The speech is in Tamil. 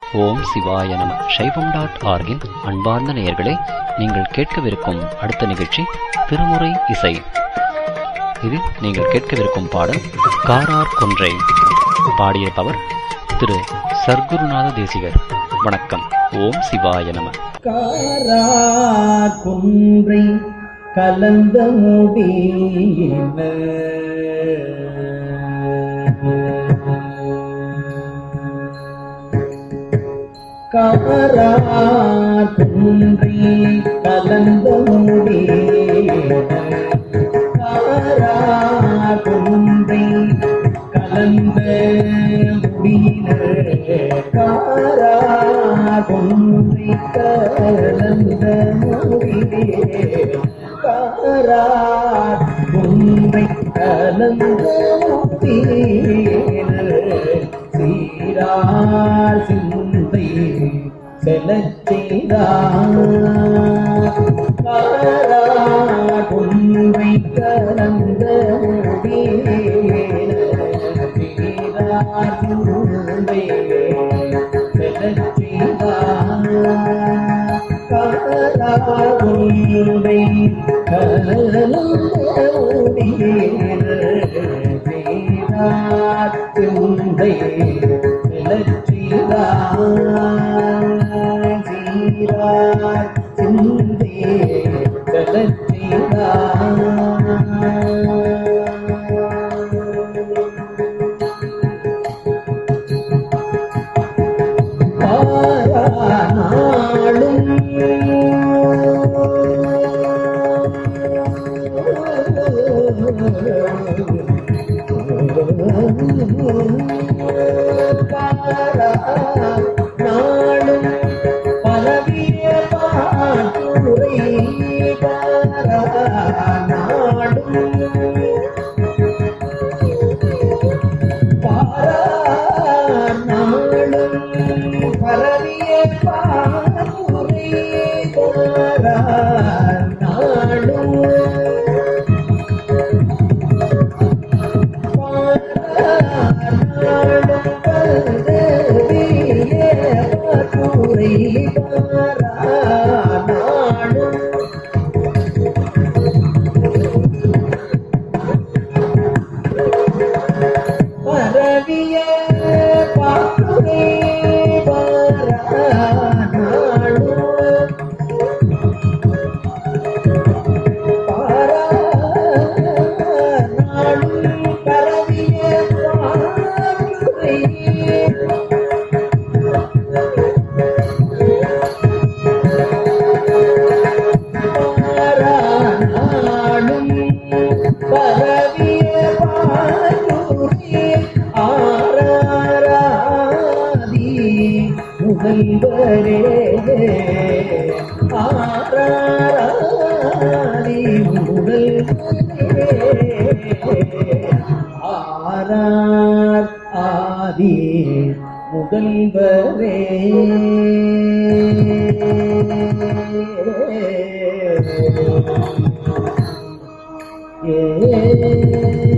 ஓம் சிவாய நம சைவம் டாட் ஆர்கின் அன்பார்ந்த நேயர்களே நீங்கள் கேட்கவிருக்கும் அடுத்த நிகழ்ச்சி திருமுறை இசை இதில் நீங்கள் கேட்கவிருக்கும் பாடல் காரார் கொன்றை பாடியிருப்பவர் திரு சர்க்குருநாத தேசிகர் வணக்கம் ஓம் சிவாய நம காரா குன்றை கலந்த முடியின காரா குன்றை கலந்த முடியின காரா குன்றை கலந்த முடியின காரா குன்றை கலந்த முடியே காரா குன்றை கலந்த முடியின சீரார் சிந்தை செலச் செய்தார் காரா குன்றை கலந்த முடியின சீரார் சிந்தை செலச் செய்தார் காராவுண்டை கலந்துண்டை சிந்தை நாளும் பரவிய பாட்டுரை நாடும் நாளும் பரவிய பாட்டுரை நாடும் பரவிய பாட்டுரை நாடும் நாளும் பரவிய பாட்டுரை நாளும் பரவிய பாட்டுரை ஆராராதி முதல்வரே ஆராராதி முதல்வரே ஆரார் ஆதி முதல்வரே ஏ